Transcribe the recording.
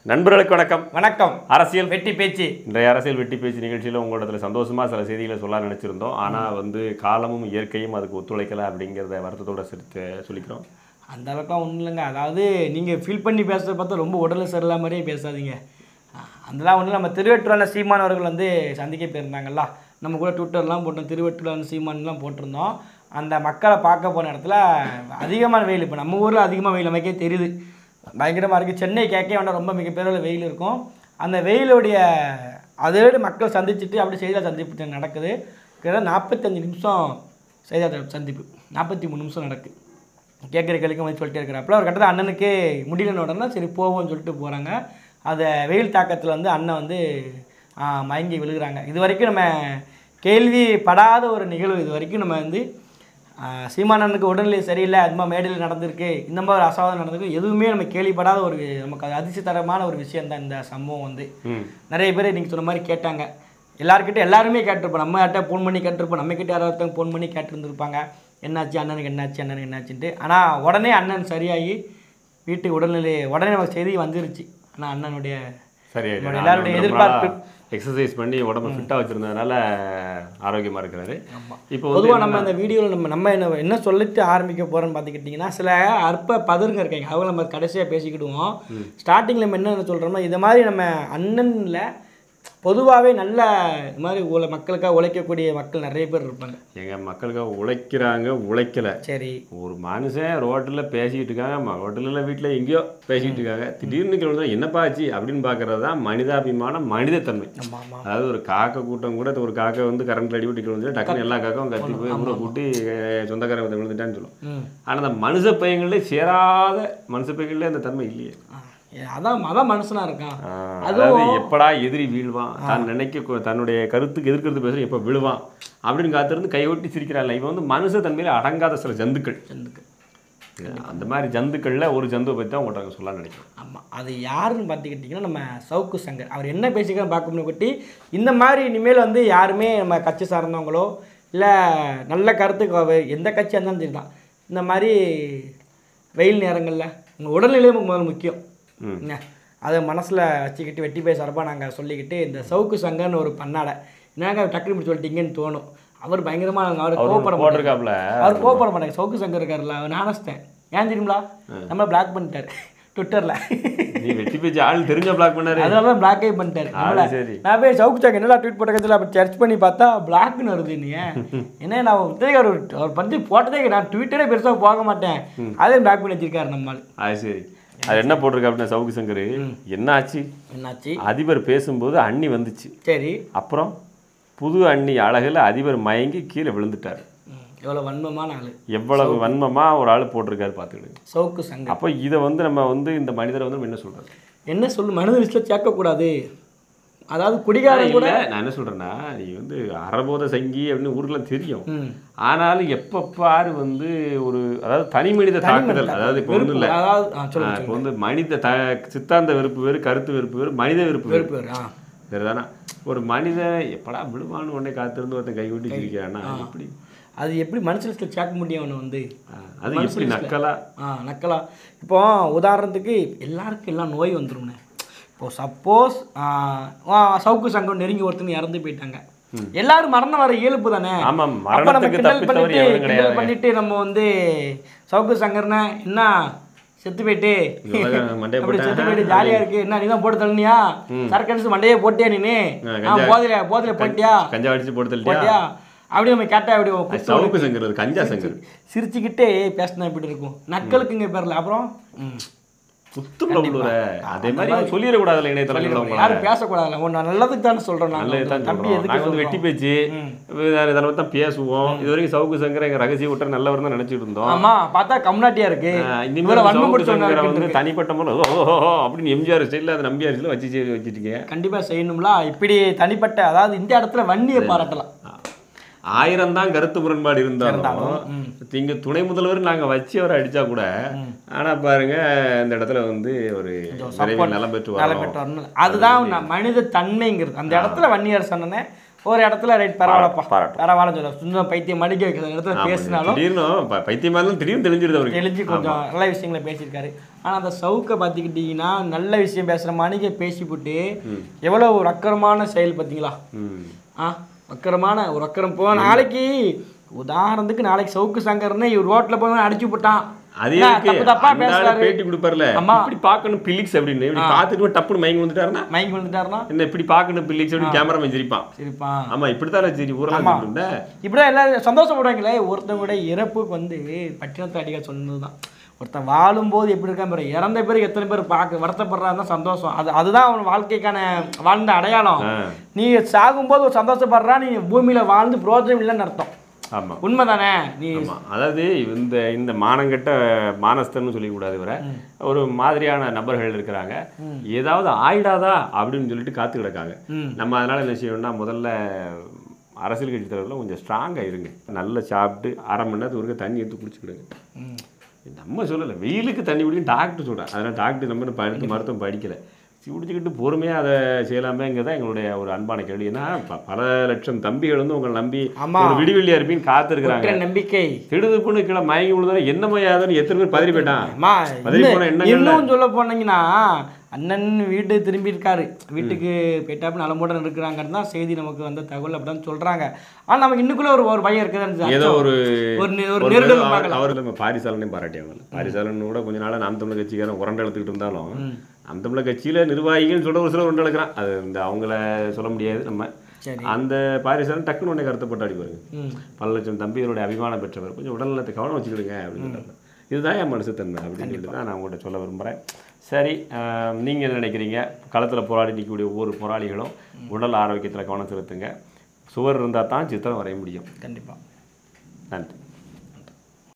நண்பர்களுக்கு வணக்கம் வணக்கம் அரசியல் வெட்டி பேச்சு இன்றைய அரசியல் வெட்டி பேச்சு நிகழ்ச்சியில் உங்களிடத்துல சந்தோஷமா சில செய்திகளை சொல்ல நினைச்சிருந்தோம் ஆனா வந்து காலமும் இயற்கையும் அதுக்கு ஒத்துழைக்கல அப்படிங்கிறத வருத்தத்தோட சிரித்து சொல்லிக்கிறோம் அந்த அளவுக்குலாம் ஒன்றும் இல்லைங்க அதாவது நீங்கள் ஃபீல் பண்ணி பேசுறத பார்த்தா ரொம்ப உடல் சரியில்லாம மாதிரியே பேசாதீங்க அதெல்லாம் ஒன்றும் நம்ம திருவெட்டுலான சீமான் அவர்கள் வந்து சந்திக்க போயிருந்தாங்கல்ல நம்ம கூட ட்விட்டர்லாம் போட்டோம் திருவெட்டுலான சீமான்லாம் போட்டிருந்தோம் அந்த மக்களை பார்க்க போன இடத்துல அதிகமான வெயில் இப்போ நம்ம ஊரில் அதிகமாக வெயில் நமக்கே தெரியுது பயங்கரமாக இருக்குது சென்னை கேட்க வேண்டாம் ரொம்ப மிகப்பெரிய வெயில் இருக்கும் அந்த வெயிலுடைய அதோடு மக்கள் சந்திச்சுட்டு அப்படி செய்தியாளர் சந்திப்பு நடக்குது கிட்டத்தட்ட நாற்பத்தஞ்சு நிமிஷம் செய்தியாளர் சந்திப்பு நாற்பத்தி மூணு நிமிஷம் நடக்குது கேட்குற கேள்விக்கு வந்து சொல்லிட்டே இருக்கிறாப்புல ஒரு கட்டத்தில் அண்ணனுக்கு முடியலன்னு உடனே சரி போவோம்னு சொல்லிட்டு போகிறாங்க அதை வெயில் தாக்கத்தில் வந்து அண்ணன் வந்து ஆ, மயங்கி விழுகிறாங்க இது வரைக்கும் நம்ம கேள்விப்படாத ஒரு நிகழ்வு இது வரைக்கும் நம்ம வந்து ஆ, சீமானனுக்கு உடல்நிலை சரியில்லை அது மாதிரி மேடையில் நடந்திருக்கு இந்த மாதிரி ஒரு அசாதம் நடந்திருக்கு எதுவுமே நம்ம கேள்விப்படாத ஒரு நமக்கு அது அதிர்ச்சித்தரமான ஒரு விஷயம் தான் இந்த சம்பவம் வந்து ம் நிறைய பேர் நீங்கள் சொன்ன மாதிரி கேட்டாங்க எல்லாருக்கிட்ட எல்லாருமே கேட்டிருப்போம் நம்ம கிட்ட ஃபோன் பண்ணி கேட்டிருப்போம் நம்ம கிட்ட யாராவது ஃபோன் பண்ணி கேட்டிருந்துருப்பாங்க என்னாச்சு அண்ணனுக்கு என்னாச்சு அண்ணனுக்கு என்னாச்சுன்ட்டு ஆனால் உடனே அண்ணன் சரியாகி வீட்டுக்கு உடல்நிலை உடனே நமக்கு செய்தி வந்துருச்சு ஆனால் அண்ணனுடைய சரி நம்மளோட எல்லாருடைய எதிர்பார்ப்பு. எக்ஸசைஸ் பண்ணி உடம்ப ஃபிட்டாக வச்சிருந்ததுனால ஆரோக்கியமா இருக்கிறாரு இப்போ வந்து பொதுவாக நம்ம இந்த வீடியோவில் நம்ம நம்ம என்ன என்ன சொல்லிட்டு ஆரம்பிக்க போகிறோம்னு பார்த்துக்கிட்டிங்கன்னா சில அற்ப பதருங்க இருக்காங்க அவங்க நம்ம கடைசியாக பேசிக்கிடுவோம் ஸ்டார்டிங்கில் நம்ம என்ன சொல்கிறோம்னா இது மாதிரி நம்ம அண்ணனில் பொதுவாகவே நல்ல இது மாதிரி உல மக்களுக்காக உழைக்கக்கூடிய மக்கள் நிறைய பேர் இருப்பாங்க எங்க மக்களுக்காக உழைக்கிறாங்க உழைக்கல சரி ஒரு மனுஷன் ரோட்டில் பேசிக்கிட்டு இருக்காங்க ரோட்டில் இல்லை வீட்டில் எங்கேயோ பேசிக்கிட்டு இருக்காங்க திடீர்னு கிளம்பி என்னப்பா ஆச்சு அப்படின்னு பார்க்கறது தான் மனிதாபிமானம் மனிதத்தன்மை ஆமாம் ஆமாம் அதாவது ஒரு காக்கை கூட்டம் கூட ஒரு காக்கை வந்து கரண்ட் அடி விட்டு கிளம்பி டக்குன்னு எல்லா காக்கும் கத்தி போய் ஊரை கூட்டி அஹ், சொந்தக்காரன் வந்து விழுந்துட்டான்னு சொல்லும் ம் ஆனால் அந்த மனுஷ பையங்களே சேராத மனுஷ பையங்களே அந்த தன்மை இல்லையே ஆ. அதான் அதான் மனுஷனாக இருக்கான் ஆஹ், அதாவது எப்படா எதிரி வீழ்வான் தான் நினைக்க கு- தன்னுடைய கருத்துக்கு எதிர்க்கிறது பேசுற எப்போ விழுவான் அப்படின்னு காத்திருந்து கையொட்டி சிரிக்கிறாள் இவன் வந்து மனுஷ தன்மையில அடங்காத சில ஜந்துக்கள் செந்துக்கு அந்த மாதிரி ஜந்துக்கள்ல ஒரு ஜந்துவை பற்றி தான் உங்கள்கிட்ட சொல்ல நினைக்கிறேன் ஆமாம் அது யாருன்னு பார்த்துக்கிட்டிங்கன்னா நம்ம சவுக்கு சங்கர் அவர் என்ன பேசிக்கிறோம் பார்க்கணும் பற்றி இந்த மாதிரி இனிமேல் வந்து யாருமே நம்ம கட்சி சார்ந்தவங்களோ இல்லை நல்ல கருத்துக்கு அவ- எந்த கட்சியாக இருந்தாலும் சரி தான் இந்த மாதிரி வெயில் நேரங்களில் உங்கள் உடல்நிலை முதல்ல முக்கியம் ம். என்ன அதை மனசில் வச்சுக்கிட்டு வெட்டி போய் சார்பாக நாங்கள் சொல்லிக்கிட்டு இந்த சவுக்கு சங்கர்னு ஒரு பண்ணாடை என்னங்க டக்குனு இப்படி சொல்லிட்டீங்கன்னு தோணும் அவர் பயங்கரமாக அவர் அவர் கோவப்பட மாட்டார் போட்டிருக்காப்புல அவர் கோவப்பட மாட்டாங்க சவுக்கு சங்கர் இருக்காருல்ல அவர் நானஸ்தேன் ஏன் தெரியுங்களா நம்ம பிளாக் பண்ணிட்டார் ட்விட்டரில் நீ வெட்டி பேச்சு ஆள் தெரிஞ்ச பிளாக் பண்ணாரு அதனால தான் பிளாக்கே பண்ணிட்டாரு அது நம்மள. சரி. நான் போய் சவுக்கு சாக்கு என்னடா ட்வீட் போட்ட கட்சியில் அப்படி சர்ச் பண்ணி பார்த்தா பிளாக்னு வருது நீ என்ன நான் உத்தரவு அவர் அவர் பற்றி போட்டதே நான் ட்விட்டரே பெருசாக போக மாட்டேன் அதே பிளாக் பண்ணி வச்சிருக்காரு நம்மால் அது சரி அது என்ன போட்டிருக்கா அப்படின்னா சவுக்கு சங்கர் என்ன ஆச்சு என்னாச்சு அதிபர் பேசும்போது அண்ணி வந்துச்சு சரி அப்புறம் புது அண்ணி அழகுல அதிபர் மயங்கி கீழே விழுந்துட்டாரு ம், எவ்வளோ வன்மமான ஆள் எவ்வளவு வன்மமா ஒரு ஆள் போட்டிருக்காரு பார்த்துக்கிடுங்க சவுக்கு சங்கர் அப்போ இதை வந்து நம்ம வந்து இந்த மனிதரை வந்து நம்ம என்ன சொல்றது என்ன சொல்லு மனித லிஸ்ட்டில் சேர்க்கக்கூடாது அதாவது குடிகாரன் கூட இல்ல, நான் என்ன சொல்றேன்னா நீ வந்து அறபோத சங்கி அப்படின்னு ஊருக்குலாம் தெரியும் ம் ஆனாலும் எப்ப பாரு வந்து ஒரு அதாவது தனி மனித தாக்குதல் அதாவது இப்போ ஒன்றும் இல்லை அதாவது ஆ சொல்லுங்க இப்போ வந்து மனித த சித்தாந்த வெறுப்பு வேறு கருத்து வெறுப்பு வேறு மனித வெறுப்பு வேறு பேர் ஆ சரிதானா ஒரு மனிதன் எப்படா விடுவான்னு உடனே காத்திருந்து ஒருத்தன் கை விட்டு சிரிக்கிறான்னா எப்படி அது எப்படி மனுஷ லிஸ்ட்டில் சேர்க்க முடியும் அவனை வந்து ஆ, அது எப்படி நக்கலா ஆ நக்கலா இப்போ உதாரணத்துக்கு எல்லாருக்கும் எல்லாம் நோய் வந்துரும்ண்ணே இப்போ சப்போஸ் சவுக்கு சங்கம் நெருங்கி ஒருத்தங்க இறந்து போயிட்டாங்க எல்லாரும் மரணம் வர இயல்பு தானே ஆமாம் அப்ப நம்ம மரணத்துக்கு கிண்டல் தப்பித்தவர் பண்ணிட்டு எவரும் கிண்டல் கிடையாது பண்ணிட்டு நம்ம வந்து சவுக்கு சங்கர்னா என்ன செத்து போயிட்டு உலகம் மண்டையை அப்படி போட்டா, செத்து போயிட்டு ஜாலியா இருக்கு என்ன நீ தான் போட்டு தள்ளினியா சரக்கு அடிச்சு மண்டையே போட்டியா நீனு ஆ, ஆ, போதையில போதையில போட்டியா கஞ்சா அடிச்சு போட்டு தள்ளிட்டியா போட்டியா அப்படி நம்ம கேட்டா அப்படி அது குத்து சவுக்கு சங்கர் அது கஞ்சா சங்கர் சிரிச்சுக்கிட்டே பேசினா எப்படி இருக்கும் நக்கலுக்கு இங்க பேர்ல அப்புறம் ம். சுத்தம் உள்ளூர அதே மாதிரி அவன் சொல்லிடக்கூடாதுல்ல இணையதளங்கள் யாரும் பேசக்கூடாதுல்ல ஒன்று நல்லதுக்கு தானே சொல்றேன் நான் நல்லது தான் தம்பி சொல்றோம் எதுக்கு நாங்கள் வந்து வெட்டி பேச்சு இதில் தான் பேசுவோம் இது வரைக்கும் சவுக்கு சங்கர் எங்க ரகசிய விட்ட நல்லவர் தான் நினைச்சிட்டு இருந்தோம் ஆமா பார்த்தா கம்நாட்டியா இருக்கு ஆஹ் இவரை இனிமேல் வன்மம் சவுக்கு பிடிச்சவங்க சங்கரை இருக்குன்னு வந்து தனிப்பட்ட முறை ஓ, ஓ, ஓ, அப்படின்னு எம்ஜிஆர் ஸ்டைலில் அது நம்பியார் ஸ்டைலில் வச்சு செய்து வச்சுட்டீங்க கண்டிப்பா செய்யணும்ல இப்படி தனிப்பட்ட அதாவது இந்த இடத்துல வன்னியை பாராட்டலாம் ஆயிரம் தான் கருத்து முரண்பாடு இருந்தாலும் இங்க துணை முதல்வர் நாங்க வச்சு அவரை அடிச்சா கூட ஆனா பாருங்க இந்த இடத்துல வந்து ஒரு விரைவில் நலம் பெற்று வேலை வரோம் பெற்று வரணும் அதுதான் நான் மனித தன்மைங்கிறது அந்த இடத்துல வன்னியர் சொன்னேன் ஒரு இடத்துல ரைட் பரவாயில்லப்பா பாராட்டும். பரவாயில்ல சொல்ல சும்மா பைத்தியம் மடிக்க வைக்கிற இடத்துல ஆமா, பேசினாலும் திடீர்னு ப- பைத்தியமா இருந்தாலும் திடீர்னு தெரிஞ்சிருது அவருக்கு தெளிஞ்சு கொஞ்சம் நல்ல விஷயங்களை பேசியிருக்காரு ஆனால் அந்த சவுக்கை பார்த்துக்கிட்டிங்கன்னா நல்ல விஷயம் பேசுகிற மணிக்கை பேசிவிட்டு எவ்வளோ ஒரு அக்கறமான செயல் பார்த்தீங்களா ம். ஆ அக்கறமான ஒரு அக்கறம் போ நாளைக்கு உதாரணத்துக்கு நாளைக்கு சவுக்கு சங்கர்னு இவர் ரோட்டில் போய் அடிச்சு போட்டான் அது என்ன, எதுக்கு தப்பு தப்பா அந்த ஆளு பேசுறாரு பேட்டி கொடுப்பார்ல ஆமா. இப்படி பார்க்கணும் பிலிக்ஸ் அப்படின்னு இப்படி பார்த்துட்டு டப்புனு மயங்கி வந்துட்டாருன்னா மயங்கி விழுந்துட்டாருன்னா என்ன இப்படி பார்க்கணும் பிலிக்ஸ் அப்படின்னு கேமரா சிரிப்பான் சரிப்பான் ஆமா இப்படித்தான் சரி ஊரெல்லாம் சொல்லிட்டு இருந்தேன் இப்படிதான் எல்லாரும் சந்தோஷப்படுவாங்களே ஒருத்தவங்களுடைய இறப்புக்கு வந்து பட்டினத்து அடிகள் சொன்னது தான் ஒருத்தன் வாழும்போது எப்படி இருக்கான் பாரு இறந்த பிறகு எத்தனை பேர் பார்க்க வருத்தப்படுறாங்க தான் சந்தோஷம் அது அதுதான் அவன் வாழ்க்கைக்கான வாழ்ந்த அடையாளம் ஆ. நீ சாகும்போது ஒரு சந்தோஷப்படுறா நீ பூமியில வாழ்ந்து பிரோஜனம் இல்லைன்னு அர்த்தம் ஆமா உண்மைதானே நீ ஆமா அதாவது இந்த இந்த மானங்கெட்ட மானஸ்தன்னு சொல்லிக்கூடாது இவரை ஒரு மாதிரியான நபர்கள் இருக்கிறாங்க ஏதாவது ஆயிடாதா அப்படின்னு சொல்லிட்டு காத்து கிடக்காங்க ம். நம்ம அதனால என்ன செய்யணும்னா முதல்ல அரசியல் கட்சி தலைவர்கள் கொஞ்சம் ஸ்ட்ராங்காக இருங்க நல்லா சாப்பிட்டு அரை மணி நேரத்துக்கு ஒருக்க தண்ணி எடுத்து குடிச்சுக்கிடுங்க ம். நம்ம சொல்லலை வெயிலுக்கு தண்ணி குடிக்கும் டாக்டர் சொல்கிறேன் அதனால் டாக்டர் நம்ம இன்னும் படித்து மருத்துவம் படிக்கலை குடிச்சுக்கிட்டு பொறுமையாக அதை செய்யலாமேங்கிறது தான் எங்களுடைய ஒரு அன்பான கேள்வி ஏன்னா ப- பல லட்சம் தம்பிகள் வந்து உங்களை நம்பி ஆமா. ஒரு விடிவெள்ளியா இருப்பீன்னு காத்திருக்கிறாங்க குற்ற நம்பிக்கை திடுதுப்புன்னு கீழே மயங்கி விழுந்தாரு என்ன மையாதுன்னு எத்தனை பேர் பதறி போயிட்டான் அம்மா பதறி போன இன்னும் எண்ணங்கள்ல இன்னும் சொல்ல போனீங்கன்னா அண்ணன் வீடு திரும்பி இருக்காரு வீட்டுக்கு போயிட்டாப்பு நலமுடன் இருக்கிறாங்கன்னு தான் செய்தி நமக்கு வந்த தகவல் அப்படிதான் சொல்றாங்க ஆனா நமக்கு இன்னுக்குள்ள ஒரு ஒரு பயம் இருக்குதுன்னு ஏதோ ஒரு ஒரு நெ- ஒரு ஒரு நெருடல் அவர் பார்க்கலாம் அவர் நம்ம பாரிசாலனையும் பாராட்டியாங்க பாரிசாலன் கூட கொஞ்ச நாளா நாம் தமிழர் கட்சிக்காரன் உரண்டை எடுத்துக்கிட்டு இருந்தாலும் நாம் தமிழர் கட்சியில நிர்வாகிகள் சொல்ற ஒரு சிலர் உரண்டை எடுக்கிறான் அது இந்த அவங்கள சொல்ல முடியாது நம்ம சரி அந்த பாரிசாலன் டக்குன்னு உடனே கருத்தப்பட்டு அடி பாருங்க ம் பல லட்சம் தம்பிகளுடைய அபிமானம் பெற்றவர் கொஞ்சம் உடல்நலத்தை கவனம் வச்சுக்கிடுங்க அப்படின்னு சொல்றாங்க இதுதான் என் மனுஷத்தன்மை அப்படின்னு சொல்லிட்டு தான் நான் உங்கள்கிட்ட சொல்ல விரும்புகிறேன் சரி ஆஹ், நீங்க என்ன நினைக்கிறீங்க களத்தில் போராடி நிற்கக்கூடிய ஒவ்வொரு போராளிகளும் உடல் ஆரோக்கியத்தில் கவனம் செலுத்துங்க சுவர் இருந்தால் தான் சித்திரம் வரைய முடியும் கண்டிப்பா நன்றி